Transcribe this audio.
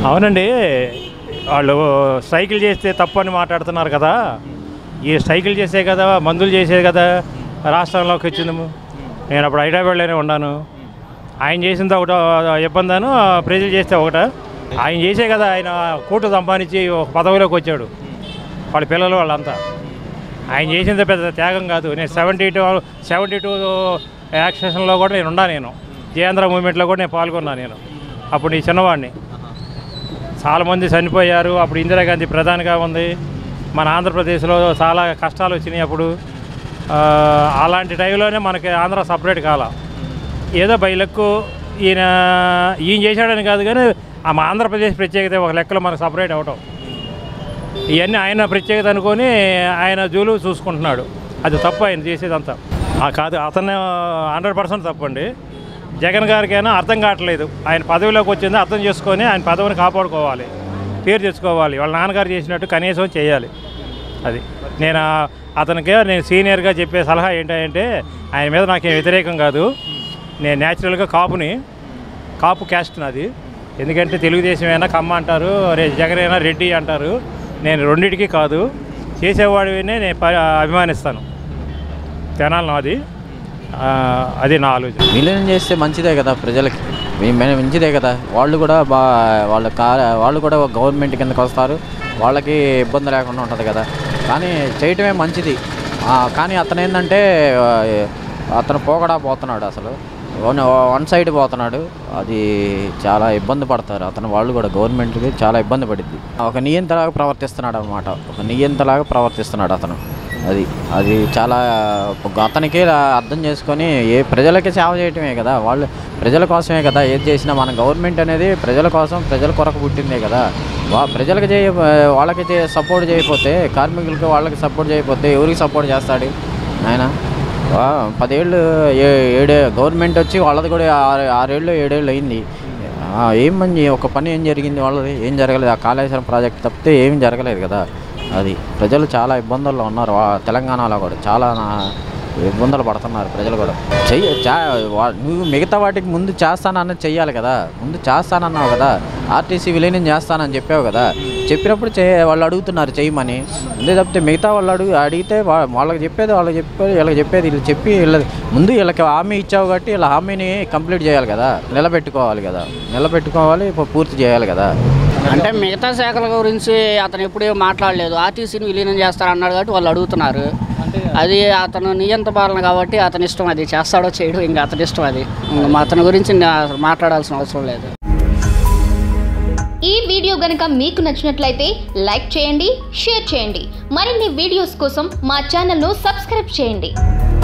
అవునండి వాళ్ళు సైకిల్ చేస్తే తప్పు అని మాట్లాడుతున్నారు కదా ఈ సైకిల్ చేసే కదా మందులు చేసే కదా రాష్ట్రంలోకి వచ్చింది నేను అప్పుడు హైదరాబాద్లోనే ఉన్నాను ఆయన చేసింది ఒకట ఇబ్బందాను ప్రజలు చేస్తే ఒకట ఆయన చేసే కదా ఆయన కోట్లు సంపాదించి ఒక పదవిలోకి వచ్చాడు వాళ్ళ పిల్లలు వాళ్ళంతా ఆయన చేసింది పెద్ద త్యాగం కాదు నేను సెవెంటీ టూ సెవెంటీ టూ యాక్సేషన్లో కూడా నేను ఉన్నా నేను జయేంద్ర మూమెంట్లో కూడా నేను పాల్గొన్నాను నేను అప్పుడు నీ చిన్నవాడిని చాలామంది చనిపోయారు అప్పుడు ఇందిరాగాంధీ ప్రధానిగా ఉంది మన ఆంధ్రప్రదేశ్లో చాలా కష్టాలు వచ్చినాయి అప్పుడు ఆ, అలాంటి టైంలోనే మనకి ఆంధ్ర సపరేట్ కాల ఏదో బై లెక్కు ఈయన ఈయన చేశాడని కాదు కానీ ఆ మా ఆంధ్రప్రదేశ్ ప్రత్యేకత ఒక లెక్కలో మనకు సపరేట్ అవటం ఇవన్నీ ఆయన ప్రత్యేకత అనుకొని ఆయన జూలు చూసుకుంటున్నాడు అది తప్పు ఆయన చేసేదంతా ఆ కాదు అతను హండ్రెడ్ పర్సెంట్ తప్పండి జగన్ గారికైనా అర్థం కావట్లేదు ఆయన పదవిలోకి వచ్చింది అర్థం చేసుకొని ఆయన పదవిని కాపాడుకోవాలి పేరు తెచ్చుకోవాలి వాళ్ళ నాన్నగారు చేసినట్టు కనీసం చేయాలి అది నేను ఆ- అతనికి నేను సీనియర్గా చెప్పే సలహా ఏంటంటే ఆయన మీద నాకేం వ్యతిరేకం కాదు నేను న్యాచురల్గా కాపుని కాపు క్యాస్ట్ నాది ఎందుకంటే తెలుగుదేశం అయినా కమ్మ అంటారు రే జగన్ అయినా రెడ్డి అంటారు నేను రెండింటికి కాదు చేసేవాడినే నేను ప- అభిమానిస్తాను తెనాలి నాది ఆ, అది నా ఆలోచన విలీనం చేస్తే మంచిదే కదా ప్రజలకి మీ- మన- మంచిదే కదా వాళ్ళు కూడా బా వాళ్ళ కా వాళ్ళు కూడా ఒక గవర్నమెంట్ కిందకి వస్తారు వాళ్ళకి ఇబ్బంది లేకుండా ఉంటుంది కదా కానీ చేయటమే మంచిది ఆ, కానీ అతను ఏంటంటే ఆ, అతను పోకడా పోతున్నాడు అసలు వన్ వన్ సైడ్ పోతున్నాడు అది చాలా ఇబ్బంది పడతారు అతను వాళ్ళు కూడా గవర్నమెంట్కి చాలా ఇబ్బంది పడింది ఒక నియంతలాగా ప్రవర్తిస్తున్నాడు అనమాట ఒక నియంతలాగా ప్రవర్తిస్తున్నాడు అతను అది అది చాలా అతనికి అర్థం చేసుకొని ఏ ప్రజలకి సేవ చేయటమే కదా వాళ్ళు ప్రజల కోసమే కదా ఏది చేసినా మన గవర్నమెంట్ అనేది ప్రజల కోసం ప్రజల కొరకు పుట్టిందే కదా వా ప్రజలకు చేయ వాళ్ళకి చే సపోర్ట్ చేయకపోతే కార్మికులకి వాళ్ళకి సపోర్ట్ చేయకపోతే ఎవరికి సపోర్ట్ చేస్తాడు ఆయన వా, పదేళ్ళు ఏ ఏడే గవర్నమెంట్ వచ్చి వాళ్ళది కూడా ఆరు ఆరేళ్ళు ఏడేళ్ళు అయింది ఆ, ఏం మంచి ఒక పని ఏం జరిగింది వాళ్ళది ఏం జరగలేదు ఆ కాళేశ్వరం ప్రాజెక్ట్ తప్పితే ఏం జరగలేదు కదా అది ప్రజలు చాలా ఇబ్బందుల్లో ఉన్నారు వా- తెలంగాణలో కూడా చాలా నా- ఇబ్బందులు పడుతున్నారు ప్రజలు కూడా చెయ్యి చా వా- నువ్వు మిగతా వాటికి ముందు చేస్తానన్నది చెయ్యాలి కదా ముందు చేస్తానన్నావు కదా ఆర్టీసీ విలీనం చేస్తానని చెప్పావు కదా చెప్పినప్పుడు చే వాళ్ళు అడుగుతున్నారు చేయమని అంతే తప్పితే మిగతా వాళ్ళు అడుగు అడిగితే వా- వాళ్ళకి చెప్పేది వాళ్ళకి చెప్పేది వీళ్ళకి చెప్పేది వీళ్ళు చెప్పి వీళ్ళది ముందు వీళ్ళకి హామీ ఇచ్చావు కాబట్టి వీళ్ళ హామీని కంప్లీట్ చేయాలి కదా నిలబెట్టుకోవాలి కదా నిలబెట్టుకోవాలి ఇప్పుడు పూర్తి చేయాలి కదా అంటే మిగతా శాఖల గురించి అతను ఎప్పుడూ ఏం మాట్లాడలేదు ఆర్టీసీని విలీనం చేస్తారన్నాడు కాబట్టి వాళ్ళు అడుగుతున్నారు అది అతను నియంత పాలన కాబట్టి అతని ఇష్టం అది చేస్తాడో చేయడు ఇంకా అతని ఇష్టం అది ఇంకా అతని గురించి నా- అసలు మాట్లాడాల్సిన అవసరం లేదు ఈ వీడియో గనుక మీకు నచ్చినట్లయితే లైక్ చేయండి షేర్ చేయండి మరిన్ని వీడియోస్ కోసం మా ఛానల్ను సబ్స్క్రైబ్ చేయండి